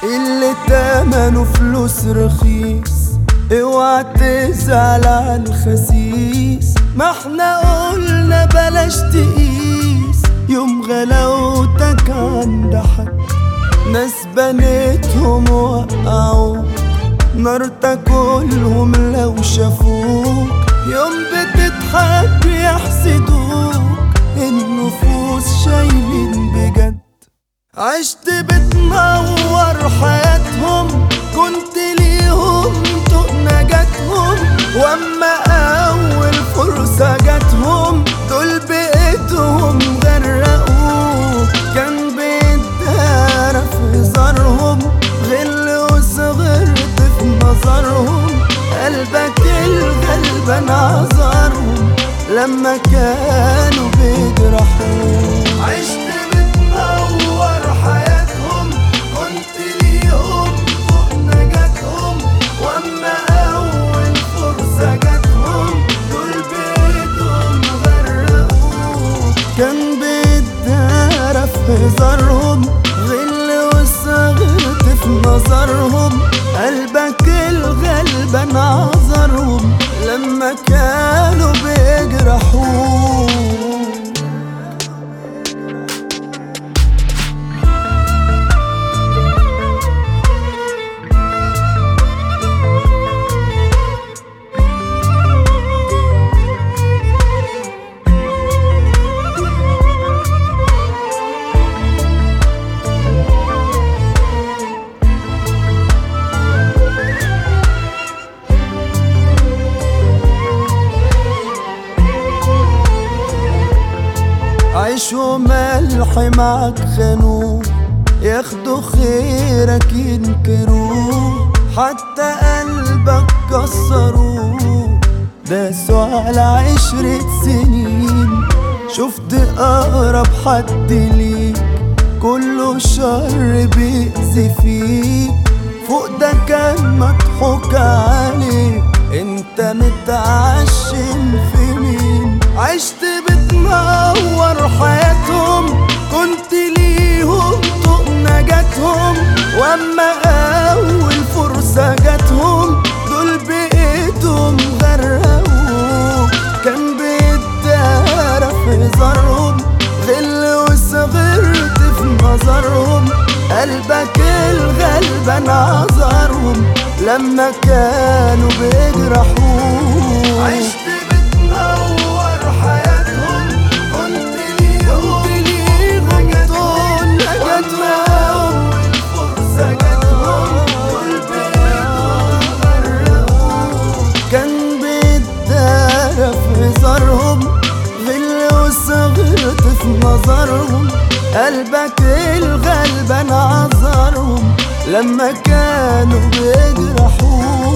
اللي تمنه فلوس رخيص اوعى تزعل على الخسيس ما احنا قلنا بلاش تقيس يوم غلاوتك عند حد ناس بنتهم وقعوك نار تاكلهم لو شافوك يوم بتضحك يحسدوك النفوس شايلين بجد عشت بتنور حياتهم كنت ليهم طوق نجاتهم واما اول فرصة جاتهم دول بقيتهم غرقوك كان بيتدارى في هزارهم غل وصغرت في نظرهم قلبك الغلبان عذرهم لما كانوا بيجرحوك عشت بتنور حياتهم كنت ليهم فوق نجاتهم واما اول فرصة جاتهم دول بيتهم غرقوك كان بيتدارى في هزارهم غل وصغرت في نظرهم قلبك الغلبان عذرهم لما كانوا بيجرحوك عيش وملح معك خانوه ياخدوا خيرك ينكروه حتى قلبك كسروه داسوا على عشرة سنين شفت أقرب حد ليك كله شر بيأذي فيك فوق ده كان مضحوك عليه انت متعشم في مين عشت بتنور حياتهم كنت ليهم طوق نجاتهم واما اول فرصة جاتهم دول بقيتهم غرقوك كان بيتدارى في هزارهم غل وصغرت في نظرهم قلبك الغلبان عذرهم لما كانوا بيجرحوك عشت بتنور حياتهم كنت ليهم طول نجاتهم فرصة جاتهم دول بيتهم غرقوك كان بيتدارى في هزارهم غل وصغرت في نظرهم قلبك الغلبان عذرهم لما كانوا بيجرحوك